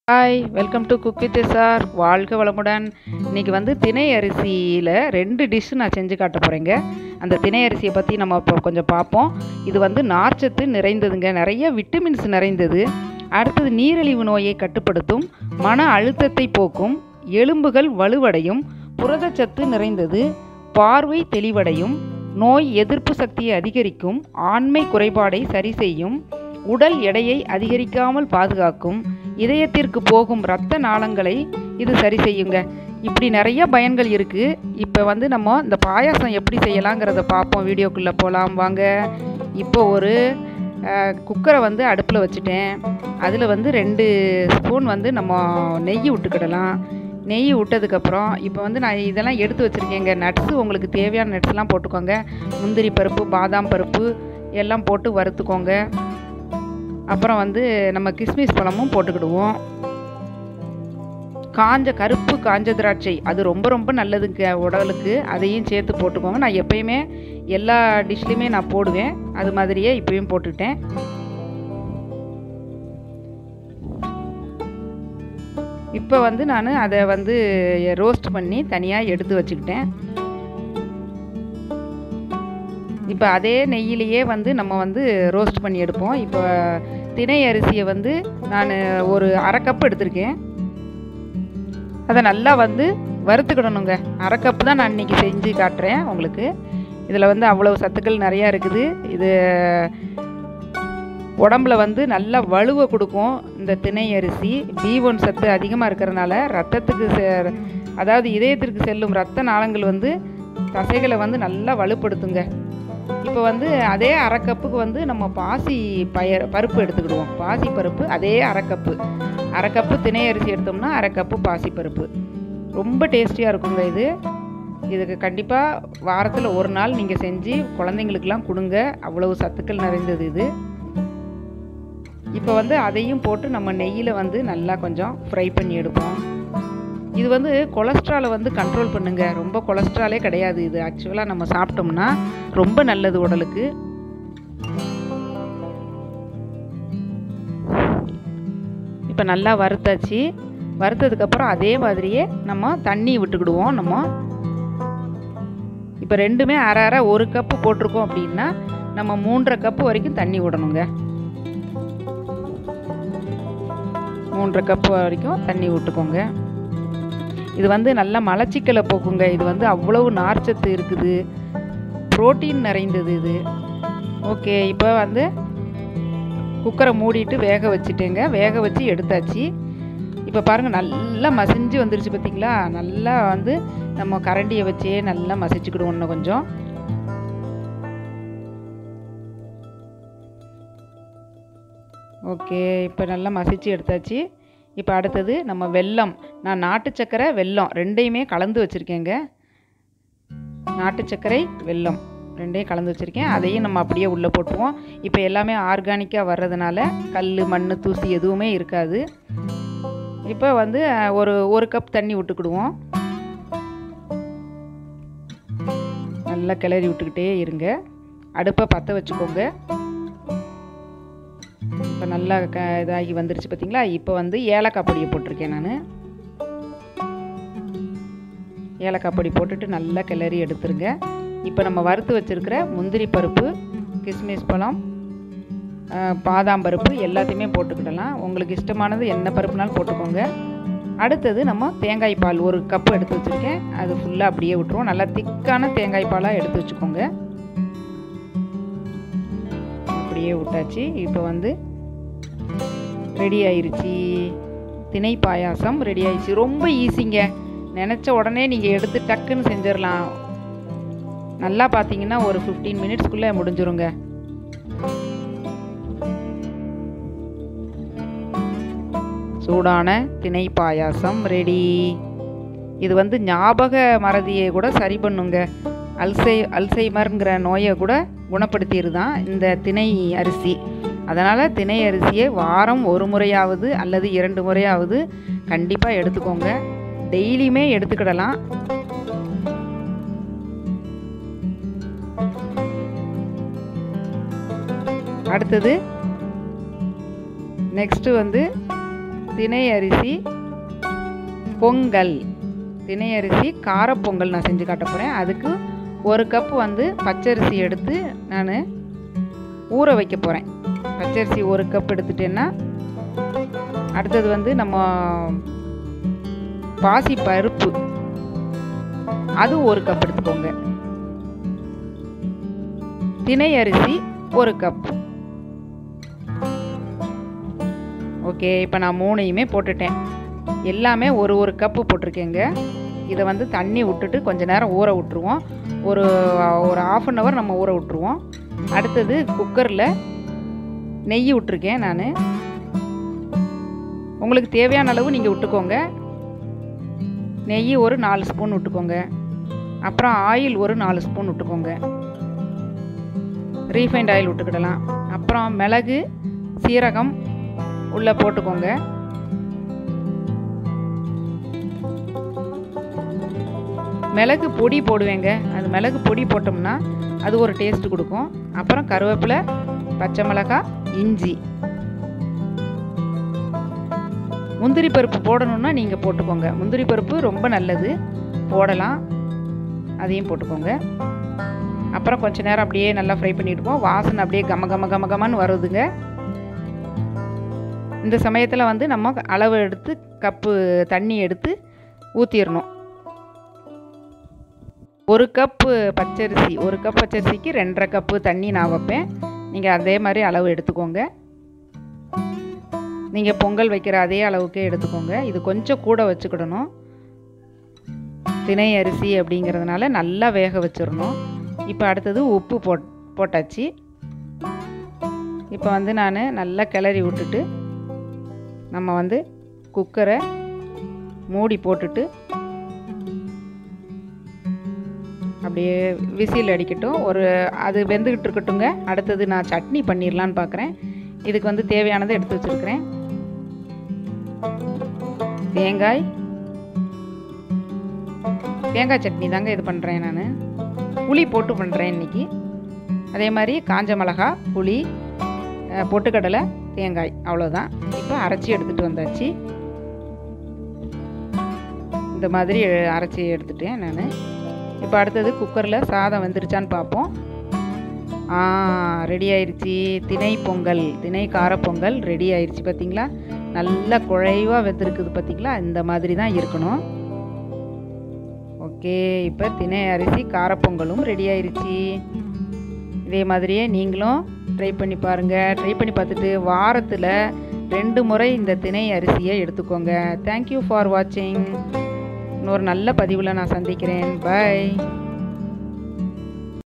hi welcome to cook with sir வாழ்க வளமுடன் இன்றைக்கி வந்து திணை அரிசியில் ரெண்டு டிஷ் நான் செஞ்சு காட்ட போகிறேங்க அந்த திணை அரிசியை பற்றி நம்ம இப்போ கொஞ்சம் பார்ப்போம் இது வந்து நார்ச்சத்து நிறைந்ததுங்க நிறைய விட்டமின்ஸ் நிறைந்தது அடுத்தது நீரிழிவு நோயை கட்டுப்படுத்தும் மன அழுத்தத்தை போக்கும் எலும்புகள் வலுவடையும் புரதச்சத்து நிறைந்தது பார்வை தெளிவடையும் நோய் எதிர்ப்பு சக்தியை அதிகரிக்கும் ஆண்மை குறைபாடை சரி செய்யும் உடல் எடையை அதிகரிக்காமல் பாதுகாக்கும் இதயத்திற்கு போகும் இரத்த நாளங்களை இது சரி செய்யுங்க இப்படி நிறைய பயன்கள் இருக்குது இப்போ வந்து நம்ம இந்த பாயாசம் எப்படி செய்யலாங்கிறத பார்ப்போம் வீடியோக்குள்ளே போகலாம் வாங்க இப்போ ஒரு அஹ், குக்கரை வந்து அடுப்பில் வச்சுட்டேன் அதில் வந்து ரெண்டு ஸ்பூன் வந்து நம்ம நெய் விட்டுக்கிடலாம் நெய் விட்டதுக்கப்புறம் இப்போ வந்து நான் இதெல்லாம் எடுத்து வச்சுருக்கேங்க நட்ஸு உங்களுக்கு தேவையான நட்ஸ்லாம் போட்டுக்கோங்க முந்திரி பருப்பு பாதாம் பருப்பு எல்லாம் போட்டு வறுத்துக்கோங்க அப்புறம் வந்து நம்ம கிஸ்மிஸ் பழமும் போட்டுக்கிடுவோம் காஞ்ச கருப்பு காஞ்ச திராட்சை அது ரொம்ப ரொம்ப நல்லதுங்க உடலுக்கு அதையும் சேர்த்து போட்டுக்கோங்க நான் எப்பயுமே எல்லா டிஷ்லையுமே நான் போடுவேன் அது மாதிரியே இப்பயும் போட்டுட்டேன் இப்போ வந்து நான் அதை வந்து ரோஸ்ட் பண்ணி தனியாக எடுத்து வச்சுக்கிட்டேன் இப்போ அதே நெய்யிலேயே வந்து நம்ம வந்து ரோஸ்ட் பண்ணி எடுப்போம் இப்போ திணை அரிசியை வந்து நான் ஒரு அரை கப் எடுத்திருக்கேன் அதை நல்லா வந்து வறுத்துக்கிடணுங்க அரை கப்பு தான் நான் இன்றைக்கி செஞ்சு காட்டுறேன் உங்களுக்கு இதில் வந்து அவ்வளோ சத்துக்கள் நிறையா இருக்குது இது உடம்புல வந்து நல்ல வலுவை கொடுக்கும் இந்த திணை அரிசி பி ஒன் சத்து அதிகமாக இருக்கிறனால ரத்தத்துக்கு செ- அதாவது இதயத்திற்கு செல்லும் ரத்த நாளங்கள் வந்து தசைகளை வந்து நல்லா வலுப்படுத்துங்க இப்போ வந்து அதே அரை கப்புக்கு வந்து நம்ம பாசி பயர் பருப்பு எடுத்துக்கிடுவோம் பாசி பருப்பு அதே அரை கப்பு அரை கப்பு திணை அரிசி எடுத்தோம்னா அரை கப்பு பாசி பருப்பு ரொம்ப டேஸ்டியாக இருக்குங்க இது இதுக்கு கண்டிப்பாக வாரத்தில் ஒரு நாள் நீங்கள் செஞ்சு குழந்தைங்களுக்கெல்லாம் கொடுங்க அவ்வளவு சத்துக்கள் நிறைந்தது இது இப்போ வந்து அதையும் போட்டு நம்ம நெய்யில் வந்து நல்லா கொஞ்சம் ஃப்ரை பண்ணி எடுப்போம் இது வந்து கொலஸ்ட்ராலை வந்து கண்ட்ரோல் பண்ணுங்க ரொம்ப கொலஸ்ட்ராலே கிடையாது இது ஆக்சுவலாக நம்ம சாப்பிட்டோம்னா ரொம்ப நல்லது உடலுக்கு இப்போ நல்லா வறுத்தாச்சு வறுத்ததுக்கப்புறம் அதே மாதிரியே நம்ம தண்ணி விட்டுக்கிடுவோம் நம்ம இப்போ ரெண்டுமே அரை அரை ஒரு கப்பு போட்டிருக்கோம் அப்படின்னா நம்ம மூன்றரை கப்பு வரைக்கும் தண்ணி விடணுங்க மூன்றரை கப்பு வரைக்கும் தண்ணி விட்டுக்கோங்க இது வந்து நல்ல மலச்சிக்கலை போக்குங்க இது வந்து அவ்வளவு நார்ச்சத்து இருக்குது புரோட்டீன் நிறைந்தது இது ஓகே இப்போ வந்து குக்கரை மூடிட்டு வேக வச்சுட்டேங்க வேக வச்சு எடுத்தாச்சு இப்போ பாருங்கள் நல்லா மசிஞ்சு வந்துருச்சு பார்த்தீங்களா நல்லா வந்து நம்ம கரண்டியை வச்சே நல்லா மசிச்சுக்கிடுவோம் இன்னும் கொஞ்சம் ஓகே இப்போ நல்லா மசிச்சு எடுத்தாச்சு இப்போ அடுத்தது நம்ம வெல்லம் நான் நாட்டு சர்க்கரை வெல்லம் ரெண்டையுமே கலந்து வச்சுருக்கேங்க நாட்டு சர்க்கரை வெல்லம் ரெண்டையும் கலந்து வச்சுருக்கேன் அதையும் நம்ம அப்படியே உள்ளே போட்டுருவோம் இப்போ எல்லாமே ஆர்கானிக்காக வர்றதுனால கல் மண் தூசி எதுவுமே இருக்காது இப்போ வந்து அஹ், ஒரு ஒரு கப் தண்ணி விட்டுக்கிடுவோம் நல்லா கிளறி விட்டுக்கிட்டே இருங்க அடுப்பை பற்ற வச்சுக்கோங்க இப்போ நல்லா க இதாகி வந்துருச்சு பார்த்தீங்களா இப்போ வந்து ஏலக்காய் பொடியை போட்டிருக்கேன் நான் ஏலக்காய் பொடி போட்டுட்டு நல்லா கிளறி எடுத்துருங்க இப்போ நம்ம வறுத்து வச்சுருக்கிற முந்திரி பருப்பு கிஸ்மிஸ் பழம் அஹ், பாதாம் பருப்பு எல்லாத்தையுமே போட்டுக்கிடலாம் உங்களுக்கு இஷ்டமானது என்ன பருப்புனாலும் போட்டுக்கோங்க அடுத்தது நம்ம தேங்காய் பால் ஒரு கப்பு எடுத்து வச்சுருக்கேன் அது ஃபுல்லாக அப்படியே விட்டுருவோம் நல்லா திக்கான தேங்காய் பாலாக எடுத்து வச்சுக்கோங்க அப்படியே விட்டாச்சு இப்போ வந்து ரெடி ஆயிருச்சு திணை பாயாசம் ரெடி ஆயிடுச்சு ரொம்ப ஈஸிங்க நினச்ச உடனே நீங்கள் எடுத்து டக்குன்னு செஞ்சிடலாம் நல்லா பார்த்தீங்கன்னா ஒரு ஃபிஃப்டீன் மினிட்ஸ்க்குள்ளே முடிஞ்சிருங்க சூடான திணை பாயாசம் ரெடி இது வந்து ஞாபக மறதியை கூட சரி பண்ணுங்க அல்சை அல்சைமர்ங்கிற நோயை கூட குணப்படுத்திடுதான் இந்த திணை அரிசி அதனால் திணை அரிசியை வாரம் ஒரு முறையாவது அல்லது இரண்டு முறையாவது கண்டிப்பாக எடுத்துக்கோங்க டெய்லியுமே எடுத்துக்கிடலாம் அடுத்தது நெக்ஸ்ட்டு வந்து திணை அரிசி பொங்கல் திணை அரிசி காரப்பொங்கல் நான் செஞ்சு காட்ட போகிறேன் அதுக்கு ஒரு கப் வந்து பச்சரிசி எடுத்து நான் ஊற வைக்க போகிறேன் பச்சரிசி ஒரு கப் எடுத்துட்டேன்னா அடுத்தது வந்து நம்ம பாசி பருப்பு அது ஒரு கப் எடுத்துக்கோங்க திணை அரிசி ஒரு கப் ஓகே இப்போ நான் மூணையுமே போட்டுட்டேன் எல்லாமே ஒரு ஒரு கப்பு போட்டிருக்கேங்க இதை வந்து தண்ணி விட்டுட்டு கொஞ்ச நேரம் ஊற விட்டுருவோம் ஒரு ஒரு ஆஃப் அன் ஹவர் நம்ம ஊற விட்டுருவோம் அடுத்தது குக்கரில் நெய் விட்டுருக்கேன் நான் உங்களுக்கு தேவையான அளவு நீங்கள் விட்டுக்கோங்க நெய் ஒரு நாலு ஸ்பூன் விட்டுக்கோங்க அப்புறம் ஆயில் ஒரு நாலு ஸ்பூன் விட்டுக்கோங்க ரீஃபைண்ட் ஆயில் விட்டுக்கிடலாம் அப்புறம் மிளகு சீரகம் உள்ளே போட்டுக்கோங்க மிளகு பொடி போடுவேங்க அது மிளகு பொடி போட்டோம்னா அது ஒரு டேஸ்ட் கொடுக்கும் அப்புறம் கருவேப்பிலை பச்சை மிளகாய் இஞ்சி முந்திரி பருப்பு போடணுன்னா நீங்கள் போட்டுக்கோங்க முந்திரி பருப்பு ரொம்ப நல்லது போடலாம் அதையும் போட்டுக்கோங்க அப்புறம் கொஞ்ச நேரம் அப்படியே நல்லா ஃப்ரை பண்ணிவிடுவோம் வாசனை அப்படியே கம கம கம கமன்னு வருதுங்க இந்த சமயத்தில் வந்து நம்ம அளவு எடுத்து கப்பு தண்ணி எடுத்து ஊற்றிடணும் ஒரு கப்பு பச்சரிசி ஒரு கப் பச்சரிசிக்கு ரெண்டரை கப்பு தண்ணி நான் வைப்பேன் நீங்கள் அதே மாதிரி அளவு எடுத்துக்கோங்க நீங்கள் பொங்கல் வைக்கிற அதே அளவுக்கே எடுத்துக்கோங்க இது கொஞ்சம் கூட வச்சுக்கிடணும் திணை அரிசி அப்படிங்கிறதுனால நல்லா வேக வச்சிடணும் இப்போ அடுத்தது உப்பு போட் போட்டாச்சு இப்போ வந்து நான் நல்லா கிளறி விட்டுட்டு நம்ம வந்து குக்கரை மூடி போட்டுட்டு அப்படியே விசில் அடிக்கட்டும் ஒரு அது வெந்துக்கிட்டு இருக்கட்டுங்க அடுத்தது நான் சட்னி பண்ணிடலான்னு பார்க்குறேன் இதுக்கு வந்து தேவையானதை எடுத்து வச்சுருக்கிறேன் தேங்காய் தேங்காய் சட்னி தாங்க இது பண்ணுறேன் நான் புளி போட்டு பண்ணுறேன் இன்றைக்கி அதே மாதிரி காஞ்ச மிளகா புளி அஹ், பொட்டுக்கடலை தேங்காய் அவ்வளோதான் இப்போ அரைச்சி எடுத்துகிட்டு வந்தாச்சு இந்த மாதிரி அரைச்சி எடுத்துட்டேன் நான் இப்போ அடுத்தது குக்கரில் சாதம் வெந்துருச்சான்னு பார்ப்போம் ஆ ரெடி ஆயிடுச்சு திணை பொங்கல் திணை காரப்பொங்கல் ரெடி ஆயிடுச்சு பார்த்தீங்களா நல்லா குழைவாக வெந்திருக்குது பார்த்தீங்களா இந்த மாதிரி தான் இருக்கணும் ஓகே இப்போ திணை அரிசி காரப்பொங்கலும் ரெடி ஆயிடுச்சு இதே மாதிரியே நீங்களும் ட்ரை பண்ணி பாருங்கள் ட்ரை பண்ணி பார்த்துட்டு வாரத்தில் ரெண்டு முறை இந்த திணை அரிசியை எடுத்துக்கோங்க தேங்க்யூ ஃபார் வாட்சிங் இன்னொரு நல்ல பதிவில் நான் சந்திக்கிறேன் பை